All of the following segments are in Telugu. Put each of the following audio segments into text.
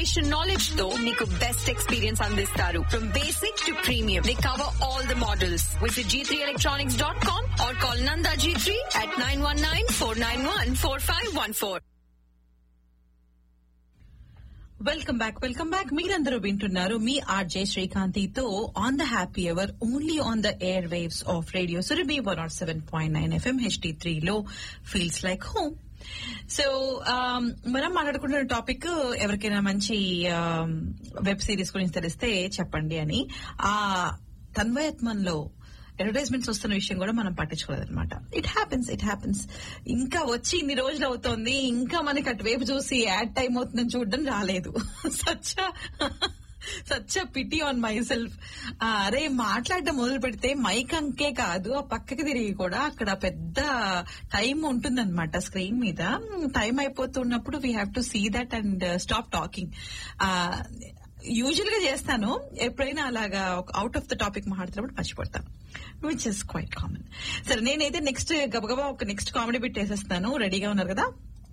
ఇన్స్టలేషన్ నాలెడ్జ్ తో మీకు బెస్ట్ ఎక్స్పీరియన్స్ అందిస్తారు from basic to premium they cover all the models visit G three electronics dot com or call Nanda G three at nine one nine four nine one four five one four welcome back welcome back మీరందరూ వింటున్నారు మీ ఆర్జే శ్రీకాంతితో on the happy hour only on the air waves of radio Surabhi one nought seven point nine FM HD three లో ఫీల్స్ లైక్ హోమ్ సో మనం మాట్లాడుకుంటున్న టాపిక్ ఎవరికైనా మంచి వెబ్ సిరీస్ గురించి తెలిస్తే చెప్పండి అని ఆ తన్వయత్మంలో అడ్వర్టైజ్మెంట్స్ వస్తున్న విషయం కూడా మనం పట్టించుకోలేదు అనమాట ఇట్ హ్యాపెన్స్ ఇట్ హ్యాపెన్స్ ఇంకా వచ్చి ఇన్ని రోజులు అవుతోంది ఇంకా మనకి అటువైపు చూసి యాడ్ టైం అవుతుందని చూడడం రాలేదు సచ్చ సచ్చ పిటి ఆన్ మై సెల్ఫ్ అరే మాట్లాడడం మొదలు పెడితే మైక్ అంకే కాదు ఆ పక్కకి తిరిగి కూడా అక్కడ పెద్ద టైం ఉంటుందన్నమాట స్క్రీన్ మీద టైం అయిపోతున్నప్పుడు we have to see that and stop talking usual గా చేస్తాను ఎప్పుడైనా అలాగా అవుట్ ఆఫ్ ద టాపిక్ మాట్లాడుతున్నప్పుడు మర్చిపోతాను విచ్ ఇస్ క్వైట్ కామన్ సరే నేనైతే నెక్స్ట్ గబగబా ఒక నెక్స్ట్ కామెడీ బిట్ వేసేస్తాను రెడీగా ఉన్నారు కదా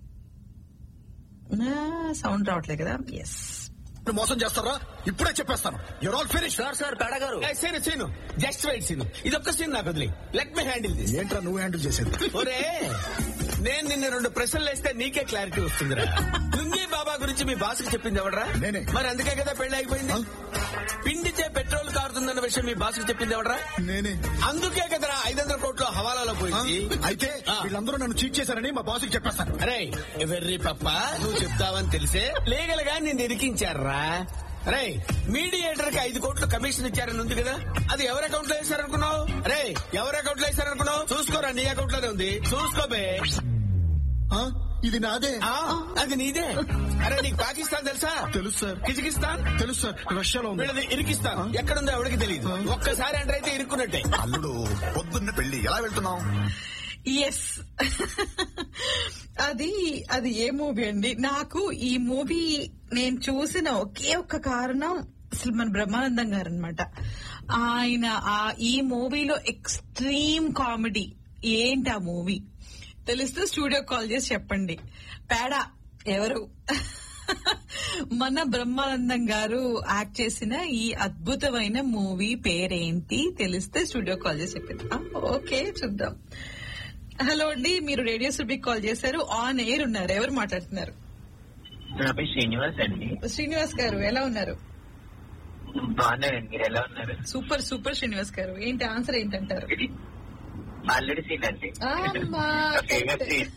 సౌండ్ రావట్లేదు కదా ఎస్ ఇప్పుడు మోసం చేస్తారా ఇప్పుడే చెప్పేస్తాను you're all finish sir sir పేడ గారు సీను సీను జస్ట్ వెయిట్ సీను ఇది ఒక్క సీన్ నాకు వదిలి లెట్ మీ హ్యాండిల్ దిస్ ఏంట్రా నువ్వు హ్యాండిల్ చేసేది ఒరే నేను నిన్న రెండు ప్రశ్నలు వేస్తే నీకే క్లారిటీ వస్తుందిరా లుంగీ బాబా గురించి మీ బాస్కి చెప్పింది ఎవడరా నేనే. మరి అందుకే కదా పెళ్లి అయిపోయింది పిండితే పెట్రోల్ కారుతుందన్న విషయం మీ బాస్కి చెప్పింది ఎవడరా నేనే అందుకే కదరా ఐదు వందల కోట్లు హవాలాలో పోయింది అయితే ఆ. వీళ్ళందరూ నన్ను చీట్ చేశారని మా బాస్కి చెప్పేస్తాను అరే వెర్రి పప్ప నువ్వు చెప్తావని తెలిసే లీగల్ గా నిన్ను ఇరికించారా రే మీడియేటర్ కి ఐదు కోట్లు కమిషన్ ఇచ్చారని ఉంది కదా అది ఎవరి అకౌంట్ లో వేశారనుకున్నావు రే ఎవరి అకౌంట్ లో వేశారనుకున్నావు చూసుకోరా నీ అకౌంట్ లోనే ఉంది చూసుకోబే ఆ, ఇది నాదే ఆ, అది నీదే అరే నీకు పాకిస్తాన్ తెలుసా తెలుసు సార్ కిజికిస్తాన్ తెలుసు సార్ రష్యాలో ఉంది వీళ్ళది ఇరికిస్తాన్ ఎక్కడుందో ఎవరికి తెలియదు ఒక్కసారి ఎంటర్ అయితే ఇరుక్కున్నట్టే అల్లుడు పొద్దున్న పెళ్లి ఎలా వెళ్తున్నావు ఎస్ అది అది ఏ మూవీ అండి నాకు ఈ మూవీ నేను చూసిన ఒకే ఒక్క కారణం అసలు మన బ్రహ్మానందం గారు అనమాట ఆయన ఆ ఈ మూవీలో ఎక్స్ట్రీమ్ కామెడీ ఏంటి ఆ మూవీ తెలిస్తే స్టూడియో కాల్ చేసి చెప్పండి పేడా ఎవరు మన బ్రహ్మానందం గారు యాక్ట్ చేసిన ఈ అద్భుతమైన మూవీ పేరేంటి తెలిస్తే స్టూడియో కాల్ చేసి చెప్పింది ఓకే చూద్దాం హలో అండి మీరు రేడియో సుబిక్ కాల్ చేశారు ఆన్ ఎయిర్ ఉన్నారు ఎవరు మాట్లాడుతున్నారు నా పేరు శ్రీనివాస్ అండి శ్రీనివాస్ గారు ఎలా ఉన్నారు బాగున్నారండి మీరు ఎలా ఉన్నారు సూపర్ సూపర్ శ్రీనివాస్ గారు ఏంటి ఆన్సర్ ఏంటంటారు ఇది ఆల్రెడీ సీన్ అండి అమ్మా, ఫేమస్ సీన్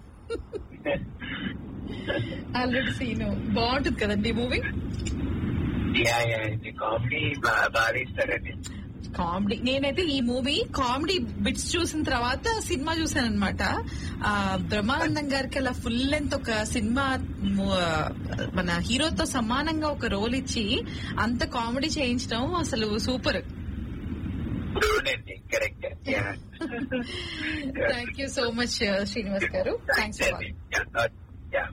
ఆల్రెడీ సీన్ బాగుంటుంది కదండి ఈ మూవీ యా యా ఇది కామెడీ బాగా ఇస్తారండి కామెడీ నేనైతే ఈ మూవీ కామెడీ బిట్స్ చూసిన తర్వాత సినిమా చూసాను అనమాట బ్రహ్మానందం గారికి అలా ఫుల్ లెంత్ ఒక సినిమా ము- మన హీరోతో సమానంగా ఒక రోల్ ఇచ్చి అంత కామెడీ చేయించడం అసలు సూపర్ అవునండి correct yeah thank you so much Srinivas garu thanks for yeah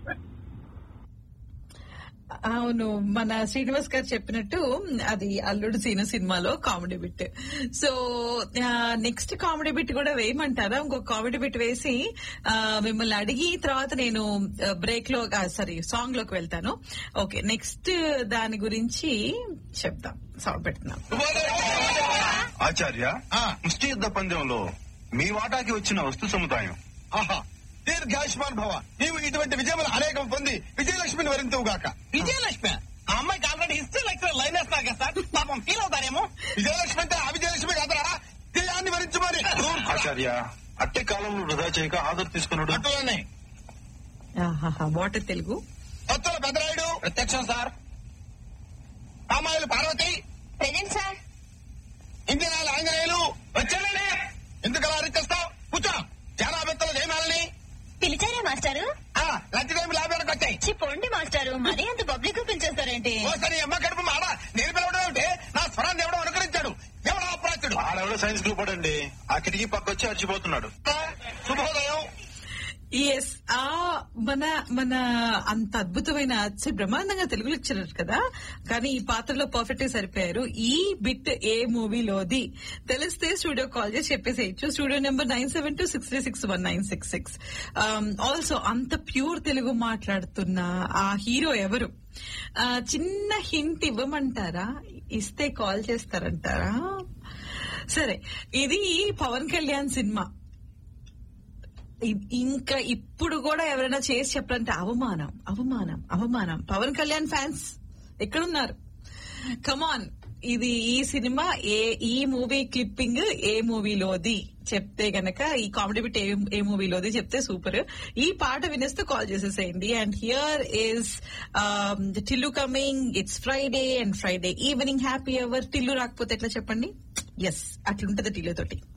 అవును మన శ్రీనివాస్ గారు చెప్పినట్టు అది అల్లుడు సీను సినిమాలో comedy bit so next comedy bit కూడా వేయమంటారా ఇంకొక కామెడీ బిట్ వేసి ఆ, మిమ్మల్ని అడిగి తర్వాత నేను బ్రేక్ లో సారీ సాంగ్ లోకి వెళ్తాను ఓకే నెక్స్ట్ దాని గురించి చెప్తాం సౌండ్ పెడుతున్నాం ఆచార్య ముష్టి యుద్ధ పందెంలో మీ వాటాకి వచ్చిన వస్తు సముదాయం ఆహా దీర్ఘాయుష్మాన్ భవ నీవు ఇటువంటి విజయములు అనేకం పొంది విజయలక్ష్మిని వరింతువు గాక విజయలక్ష్మి ఆ అమ్మాయికి ఆల్రెడీ హిస్టరీ లెక్చర్ లైన్ వేస్తున్నారు కదా సార్ పాపం ఫీల్ అవుతారేమో విజయలక్ష్మి అంటే ఆ విజయలక్ష్మి కాదరా విజయాన్ని వరించమని ఆచార్య అట్టి కాలంలో వృధా చేయక ఆదర్ తీసుకున్నాడు అటులోనే వాటర్ తెలుగు భక్తుల పెద్దరాయుడు ప్రత్యక్షం సార్ అమ్మాయిలు పార్వతి ప్రెజెంట్ సార్ ఇంజనీర్లు ఆంజనేయులు వచ్చానండి ఎందుకు అలా అరిచేస్తావు కూర్చో చాలా బెత్తలు జయమాలని పిలిచారా మాస్టారు ఆ, లంచ్ టైం లాభానికి వచ్చాయి చిప్పండి మాస్టారు మరీ అంత పబ్లిక్ పిలిచేస్తారేంటి ఓసారి అమ్మ కడుపు మాడ నేను పిలవడం ఏమిటి నా స్వరాన్ని ఎవడో అనుకరించాడు ఎవడో అప్రాచుడు ఆడెవడో సైన్స్ గ్రూప్ అండి ఆ కిటికీ పక్క వచ్చి అరిచిపోతున్నాడు శుభోదయం ఎస్ ఆ మన మన అంత అద్భుతమైన చి- బ్రహ్మాండంగా తెలుగు లెక్చరర్ కదా కానీ ఈ పాత్రలో పర్ఫెక్ట్ గా సరిపోయారు ఈ బిట్ ఏ మూవీలోది తెలిస్తే స్టూడియో కాల్ చేసి చెప్పేసేయచ్చు studio number nine seven two six three six one nine six six also అంత ప్యూర్ తెలుగు మాట్లాడుతున్న ఆ హీరో ఎవరు ఆ, చిన్న హింట్ ఇవ్వమంటారా ఇస్తే కాల్ చేస్తారంటారా సరే ఇది పవన్ కళ్యాణ్ సినిమా ఇ- ఇంకా ఇప్పుడు కూడా ఎవరైనా చేసి చెప్పాలంటే అవమానం అవమానం అవమానం పవన్ కళ్యాణ్ ఫ్యాన్స్ ఎక్కడున్నారు కమాన్ ఇది ఈ సినిమా ఏ ఈ మూవీ క్లిప్పింగ్ ఏ మూవీలోది చెప్తే గనక ఈ కామెడీ బిట్ ఏ ఏ మూవీలోది చెప్తే సూపర్ ఈ పాట వినేస్తూ కాల్ చేసేసేయండి and here is Tillu coming it's Friday and Friday evening happy hour Tillu రాకపోతే ఎట్లా చెప్పండి ఎస్ అట్లుంటది టిల్లు తోటి